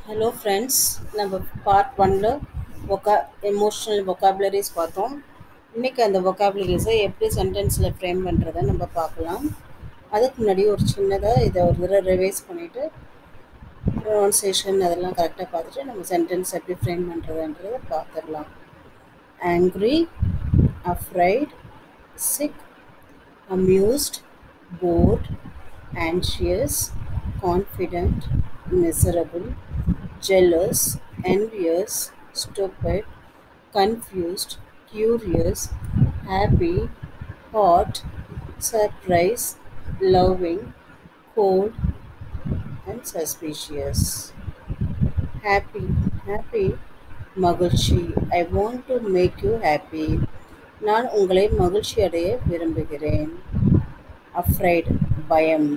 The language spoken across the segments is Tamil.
ஹலோ ஃப்ரெண்ட்ஸ் நம்ம பார்ட் ஒன்ல ஒக்கா எமோஷ்னல் vocabularies பார்த்தோம் இன்றைக்கி அந்த vocabularies-ஐ எப்படி சென்டென்ஸில் ஃப்ரேம் பண்ணுறதை நம்ம பார்க்கலாம் அதுக்கு முன்னாடி ஒரு சின்னதாக இதை ஒரு தடவை ரிவைஸ் பண்ணிவிட்டு ப்ரொனன்சியேஷன் அதெல்லாம் கரெக்டாக பார்த்துட்டு நம்ம சென்டென்ஸ் எப்படி ஃப்ரேம் பண்ணுறதுன்றதை பார்த்துடலாம் angry afraid sick amused bored anxious confident miserable jealous envious stupid confused curious happy hot surprise loving cold and suspicious happy happy மகிழ்ச்சி I want to make you happy நான் உங்களை மகிழ்ச்சி அடைய விரும்புகிறேன் அஃப்ரைட் பயம்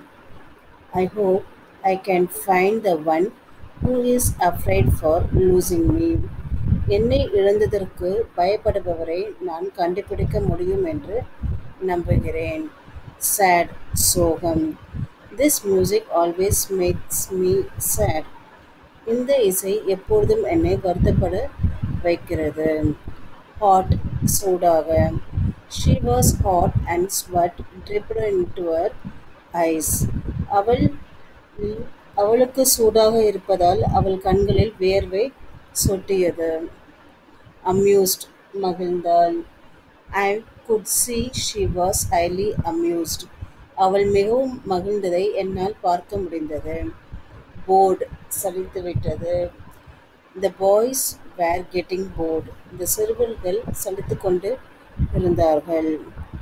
I hope I can find the one who is afraid for losing me என்னை இழந்ததற்கு பயப்படுபவரை நான் கண்டுபிடிக்க முடியும் என்று நம்புகிறேன் சேட் சோகம் this music always makes me sad இந்த இசை எப்பொழுதும் என்னை வருத்தப்பட வைக்கிறது ஹாட் சூடாக she was hot and sweat dripped into her eyes அவள் அவளுக்கு சூடாக இருப்பதால் அவள் கண்களில் வியர்வை சொட்டியது அம்யூஸ்ட் மகிழ்ந்தாள் I could see she was highly amused அவள் மிகவும் மகிழ்ந்ததை என்னால் பார்க்க முடிந்தது போர்டு சலித்துவிட்டது the boys were getting bored இந்த சிறுவர்கள் சலித்து கொண்டு இருந்தார்கள்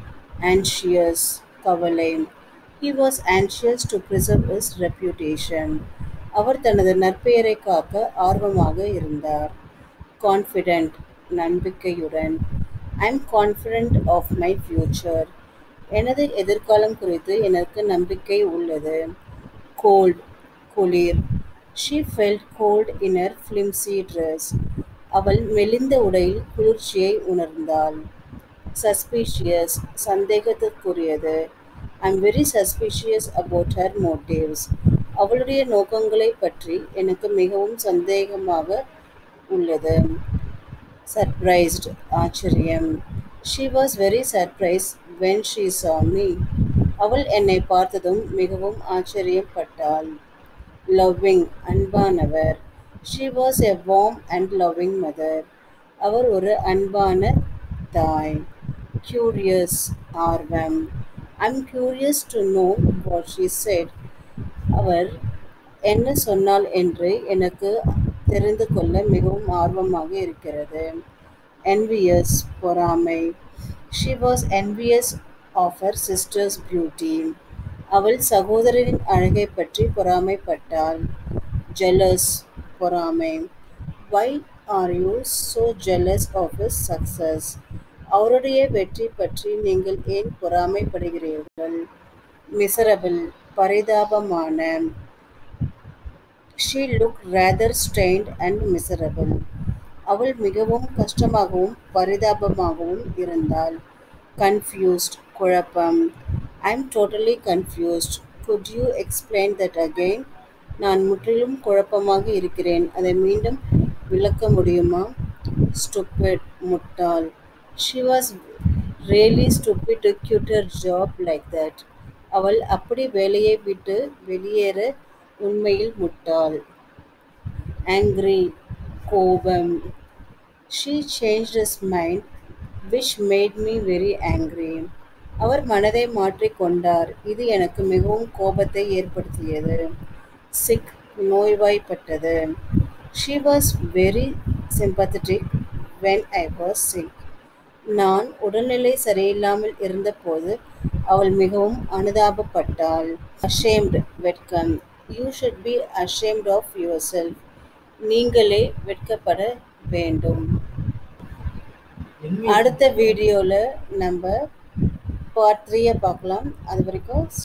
ஆன்ஷியஸ் கவலை he was anxious to preserve is reputation அவர் தனது நற்பெயரை காக்க ஆர்வமாக இருந்தார் கான்ஃபிடென்ட் நம்பிக்கையுடன் I am confident of my future எனது எதிர்காலம் குறித்து எனக்கு நம்பிக்கை உள்ளது கோல்ட் குளிர் she felt cold in her flimsy dress அவள் மெலிந்த உடையில் குளிர்ச்சியை உணர்ந்தாள் சஸ்பீஷியஸ் சந்தேகத்திற்குரியது I am very suspicious about her motives அவளுடைய நோக்கங்களை பற்றி எனக்கு மிகவும் சந்தேகமாக உள்ளது சர்ப்ரைஸ்ட் ஆச்சரியம் she was very surprise when she saw me அவள் என்னை பார்த்ததும் மிகவும் ஆச்சரியப்பட்டாள் லவ்விங் அன்பானவர் she was a warm and loving mother அவர் ஒரு அன்பான தாய் கியூரியஸ் ஆர்வம் I'm curious to know what she said அவர் என்ன சொன்னாள் என்று எனக்கு தெரிந்து கொள்ள மிகவும் ஆர்வமாக இருக்கிறது என்வியஸ் பொறாமை she was envious of her sister's beauty அவள் சகோதரனின் அழகை பற்றி பொறாமைப்பட்டாள் ஜெலஸ் பொறாமை why are you so jealous of his success அவருடைய வெற்றி பற்றி நீங்கள் ஏன் பொறாமைப்படுகிறீர்கள் மிசரபிள் பரிதாபமான she look rather strained and miserable அவள் மிகவும் கஷ்டமாகவும் பரிதாபமாகவும் இருந்தாள் கன்ஃபியூஸ்ட் குழப்பம் I am totally confused could you explain that again நான் முற்றிலும் குழப்பமாக இருக்கிறேன் அதை மீண்டும் விளக்க முடியுமா ஸ்டூபிட் முட்டாள் she was really stupid to quit her job like that அவள் அப்படி வேலையை விட்டு வெளியேற உண்மையில் முட்டாள் ஆங்க்ரி கோபம் she change his mind which made me very angry அவர் மனதை மாற்றிக்கொண்டார் இது எனக்கு மிகவும் கோபத்தை ஏற்படுத்தியது சிக் நோய்வாய்ப்பட்டது she was very sympathetic when I was sick நான் உடல்நிலை சரியில்லாமல் இருந்தபோது அவள் மிகவும் அனுதாபப்பட்டாள் அஷேம்டு வெட்கம் you should be ashamed of yourself நீங்களே வெட்கப்பட வேண்டும் அடுத்த வீடியோவில் நம்ம பார்ட் த்ரீயை பார்க்கலாம் அது வரைக்கும்